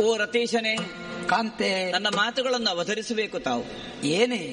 ಓ ರತೀಶನೇ ಕಾಂತೆ ನನ್ನ ಮಾತುಗಳನ್ನು ಅವತರಿಸಬೇಕು ತಾವು ಏನೇ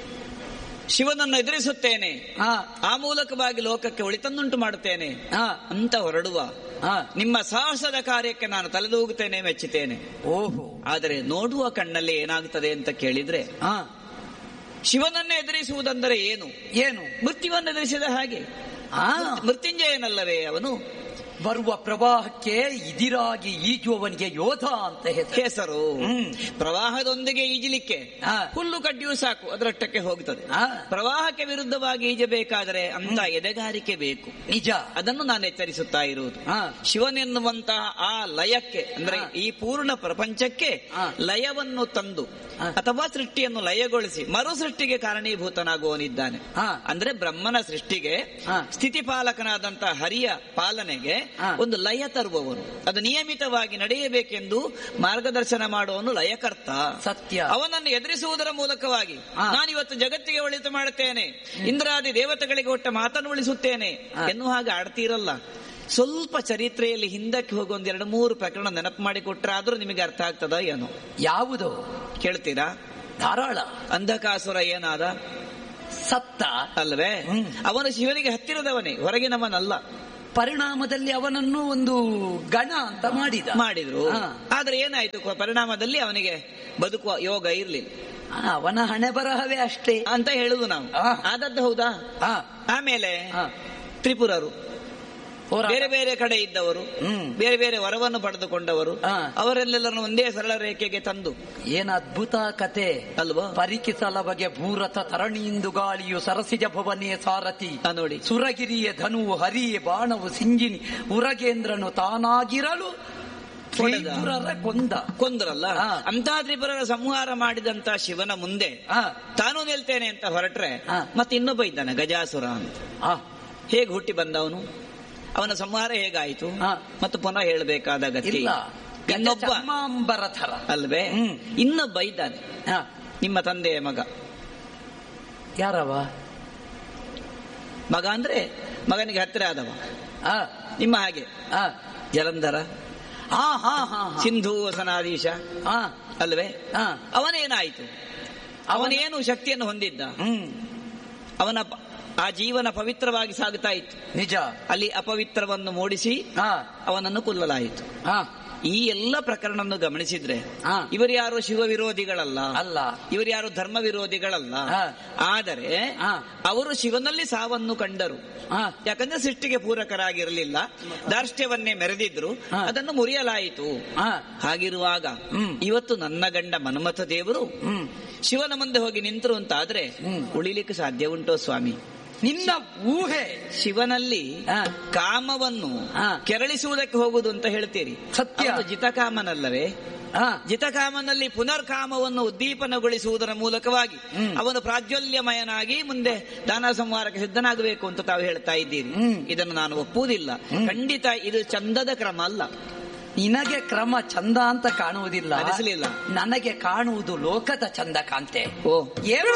ಶಿವನನ್ನು ಎದುರಿಸುತ್ತೇನೆ ಹಾ ಆ ಮೂಲಕವಾಗಿ ಲೋಕಕ್ಕೆ ಒಳಿತನ್ನುಂಟು ಮಾಡುತ್ತೇನೆ ಹಾ ಅಂತ ಹೊರಡುವ ಹಾ ನಿಮ್ಮ ಸಾಹಸದ ಕಾರ್ಯಕ್ಕೆ ನಾನು ತಲೆದೂಗುತ್ತೇನೆ ಮೆಚ್ಚುತ್ತೇನೆ ಓಹೋ ಆದರೆ ನೋಡುವ ಕಣ್ಣಲ್ಲಿ ಏನಾಗುತ್ತದೆ ಅಂತ ಕೇಳಿದ್ರೆ ಹಾ ಶಿವನನ್ನು ಎದುರಿಸುವುದೆಂದರೆ ಏನು ಏನು ಮೃತ್ಯುವನ್ನು ಎದುರಿಸಿದ ಹಾಗೆ ಹಾ ಮೃತ್ಯುಂಜಯನಲ್ಲವೇ ಅವನು ಬರುವ ಪ್ರವಾಹಕ್ಕೆ ಇದಿರಾಗಿ ಈಜುವವನಿಗೆ ಯೋಧ ಅಂತ ಹೆಸರು ಹೆಸರು ಹ್ಮ್. ಪ್ರವಾಹದೊಂದಿಗೆ ಈಜಲಿಕ್ಕೆ ಹಾ. ಹುಲ್ಲು ಕಡ್ಡಿಯೂ ಸಾಕು ಅದರಷ್ಟಕ್ಕೆ ಹೋಗುತ್ತದೆ ಹಾ. ಪ್ರವಾಹಕ್ಕೆ ವಿರುದ್ಧವಾಗಿ ಈಜಬೇಕಾದರೆ ಅಂತ ಎದೆಗಾರಿಕೆ ಬೇಕು ನಿಜ ಅದನ್ನು ನಾನು ಎಚ್ಚರಿಸುತ್ತಾ ಇರುವುದು ಹಾ. ಶಿವನೆನ್ನುವಂತಹ ಆ ಲಯಕ್ಕೆ ಅಂದ್ರೆ ಹಾ. ಈ ಪೂರ್ಣ ಪ್ರಪಂಚಕ್ಕೆ ಹಾ. ಲಯವನ್ನು ತಂದು ಹಾ. ಅಥವಾ ಸೃಷ್ಟಿಯನ್ನು ಲಯಗೊಳಿಸಿ ಮರು ಸೃಷ್ಟಿಗೆ ಕಾರಣೀಭೂತನಾಗುವನಿದ್ದಾನೆ ಹಾ. ಅಂದ್ರೆ ಬ್ರಹ್ಮನ ಸೃಷ್ಟಿಗೆ ಹಾ. ಸ್ಥಿತಿಪಾಲಕನಾದಂತಹ ಹರಿಯ ಪಾಲನೆಗೆ ಹಾ. ಒಂದು ಲಯ ತರುವವನು ಅದು ನಿಯಮಿತವಾಗಿ ನಡೆಯಬೇಕೆಂದು ಮಾರ್ಗದರ್ಶನ ಮಾಡುವವನು ಲಯಕರ್ತ ಸತ್ಯ ಅವನನ್ನು ಎದುರಿಸುವುದರ ಮೂಲಕವಾಗಿ ಹಾ. ನಾನಿವತ್ತು ಜಗತ್ತಿಗೆ ಒಳಿತು ಮಾಡುತ್ತೇನೆ ಇಂದ್ರಾದಿ ದೇವತೆಗಳಿಗೆ ಒಟ್ಟ ಮಾತನ್ನು ಉಳಿಸುತ್ತೇನೆ ಹಾ. ಎನ್ನುವ ಹಾಗೆ ಆಡ್ತೀರಲ್ಲ ಸ್ವಲ್ಪ ಚರಿತ್ರೆಯಲ್ಲಿ ಹಿಂದಕ್ಕೆ ಹೋಗಿ ಒಂದ್ ಎರಡು ಮೂರು ಪ್ರಕರಣ ನೆನಪು ಮಾಡಿ ಕೊಟ್ರೆ ಆದ್ರೂ ನಿಮಗೆ ಅರ್ಥ ಆಗ್ತದ ಏನೋ ಯಾವುದು ಕೇಳ್ತೀರಾ ಧಾರಾಳ ಅಂಧಕಾಸುರ ಏನಾದ ಸತ್ತ ಅಲ್ವೇ ಹ್ಮ್. ಅವನು ಶಿವನಿಗೆ ಹತ್ತಿರದವನೇ ಹೊರಗಿನವನಲ್ಲ ಪರಿಣಾಮದಲ್ಲಿ ಅವನನ್ನು ಒಂದು ಗಣ ಅಂತ ಮಾಡಿದ ಮಾಡಿದ್ರು ಹಾ. ಆದ್ರೆ ಏನಾಯ್ತು ಕೊ- ಪರಿಣಾಮದಲ್ಲಿ ಅವನಿಗೆ ಬದುಕುವ ಯೋಗ ಇರ್ಲಿಲ್ಲ ಆ, ಅವನ ಹಣೆ ಬರಹವೇ ಅಷ್ಟೇ ಅಂತ ಹೇಳುದು ನಾವು ಹಾ. ಆದದ್ದು ಹೌದಾ ಆ, ಆಮೇಲೆ ಆ, ತ್ರಿಪುರರು ಹೋರಾಟ. ಬೇರೆ ಬೇರೆ ಕಡೆ ಇದ್ದವರು ಹ್ಮ್. ಬೇರೆ ಬೇರೆ ವರವನ್ನು ಪಡೆದುಕೊಂಡವರು ಹಾ. ಅವರೆಲ್ಲೆಲ್ಲರನ್ನು ಒಂದೇ ಸರಳ ರೇಖೆಗೆ ತಂದು ಏನ್ ಅದ್ಭುತ ಕತೆ ಅಲ್ವಾ ಪರಿಕಿಸಲ ಬಗೆ ಭೂರಥ ತರಣಿಯಿಂದು ಗಾಳಿಯು ಸರಸಿಜ ಭವನೇ ಸಾರಥಿ ಆ ನೋಡಿ ಸುರಗಿರಿಯ ಧನುವು ಹರಿಯೇ ಬಾಣವು ಸಿಂಜಿನಿ ಉರಗೇಂದ್ರನು ತಾನಾಗಿರಲು ಹೊಡೆದ. ತ್ರಿಪುರರ ಕೊಂದ ಕೊಂದ್ರಲ್ಲ ಹಾ. ಅಂತ ತ್ರಿಪುರರ ಸಂಹಾರ ಮಾಡಿದಂತ ಶಿವನ ಮುಂದೆ ಆ, ತಾನು ನಿಲ್ತೇನೆ ಅಂತ ಹೊರಟ್ರೆ ಹಾ. ಮತ್ತೆ ಇನ್ನೊಬ್ಬ ಇದ್ದಾನೆ ಗಜಾಸುರ ಅಂತ ಆ, ಹೇಗೆ ಹುಟ್ಟಿ ಬಂದವನು ಅವನ ಸಂಹಾರ ಹೇಗಾಯಿತು ಹಾ. ಮತ್ತು ಪುನಃ ಹೇಳಬೇಕಾದ ಅಗತ್ಯ ಇಲ್ಲ ಇಲ್ಲ. ಇನ್ನೊಬ್ಬ ಚರ್ಮಾಂಬರ ಥರ ಅಲ್ವೇ ಹ್ಮ್. ಇನ್ನೊಬ್ಬ ಇದ್ದಾನೆ ಆ, ನಿಮ್ಮ ತಂದೆಯ ಮಗ ಯಾರವ ಮಗ ಅಂದ್ರೆ ಮಗನಿಗೆ ಹತ್ತಿರ ಆದವ ಆ, ನಿಮ್ಮ ಹಾಗೆ ಆ, ಜಲಂಧರ ಆ, ಹಾ ಹಾ ಹಾ. ಸಿಂಧು ವಸನಾಧೀಶ ಆ, ಅಲ್ವೇ ಆ, ಅವನೇನಾಯಿತು ಅವನೇನು ಶಕ್ತಿಯನ್ನು ಹೊಂದಿದ್ದ ಹ್ಮ್ ಅವನ ಪ- ಆ ಜೀವನ ಪವಿತ್ರವಾಗಿ ಸಾಗುತ್ತಾ ಇತ್ತು ನಿಜ ಅಲ್ಲಿ ಅಪವಿತ್ರವನ್ನು ಮೂಡಿಸಿ ಆ, ಅವನನ್ನು ಕೊಲ್ಲಲಾಯಿತು ಆ, ಈ ಎಲ್ಲ ಪ್ರಕರಣವನ್ನು ಗಮನಿಸಿದ್ರೆ ಆ. ಇವರು ಯಾರು ಶಿವ ವಿರೋಧಿಗಳಲ್ಲ ಅಲ್ಲ ಇವರು ಯಾರು ಧರ್ಮ ವಿರೋಧಿಗಳಲ್ಲ ಆ. ಆದರೆ ಆ. ಅವರು ಶಿವನಲ್ಲಿ ಸಾವನ್ನು ಕಂಡರು ಆ, ಯಾಕಂದ್ರೆ ಸೃಷ್ಟಿಗೆ ಪೂರಕರಾಗಿರಲಿಲ್ಲ ದಾರ್ಷ್ಟ್ಯವನ್ನೇ ಮೆರೆದಿದ್ರು ಆ. ಅದನ್ನು ಮುರಿಯಲಾಯಿತು ಆ, ಹಾಗಿರುವಾಗ ಹ್ಮ್. ಇವತ್ತು ನನ್ನ ಗಂಡ ಮನ್ಮಥ ದೇವರು ಹ್ಮ್ ಶಿವನ ಮುಂದೆ ಹೋಗಿ ನಿಂತರು ಅಂತಾದ್ರೆ ಹ್ಮ್. ಉಳಿಲಿಕ್ಕೆ ಸಾಧ್ಯ ಉಂಟೋ ಸ್ವಾಮಿ ನಿನ್ನ ಊಹೆ ಶಿವನಲ್ಲಿ ಆ, ಕಾಮವನ್ನು ಆ. ಕೆರಳಿಸುವುದಕ್ಕೆ ಹೋಗುದು ಅಂತ ಹೇಳ್ತೀರಿ ಸತ್ಯ. ಅವನು ಜಿತಕಾಮನಲ್ಲವೇ ಆ, ಜಿತಕಾಮನಲ್ಲಿ ಪುನರ್ಕಾಮವನ್ನು ಉದ್ದೀಪನಗೊಳಿಸುವುದರ ಮೂಲಕವಾಗಿ ಹ್ಮ್. ಅವನು ಪ್ರಾಜ್ವಲ್ಯಮಯನಾಗಿ ಮುಂದೆ ದಾನ ಸಂಹಾರಕ್ಕೆ ಸಿದ್ಧನಾಗಬೇಕು ಅಂತ ತಾವು ಹೇಳ್ತಾ ಇದ್ದೀರಿ ಹ್ಮ್. ಇದನ್ನು ನಾನು ಒಪ್ಪುವುದಿಲ್ಲ ಹ್ಮ್. ಖಂಡಿತ ಇದು ಚಂದದ ಕ್ರಮ ಅಲ್ಲ ನಿನಗೆ ಕ್ರಮ ಚಂದ ಅಂತ ಕಾಣುವುದಿಲ್ಲ ಅನಿಸಲಿಲ್ಲ. ನನಗೆ ಕಾಣುವುದು ಲೋಕದ ಚಂದ ಕಾಂತೆ ಓ ಎರಡು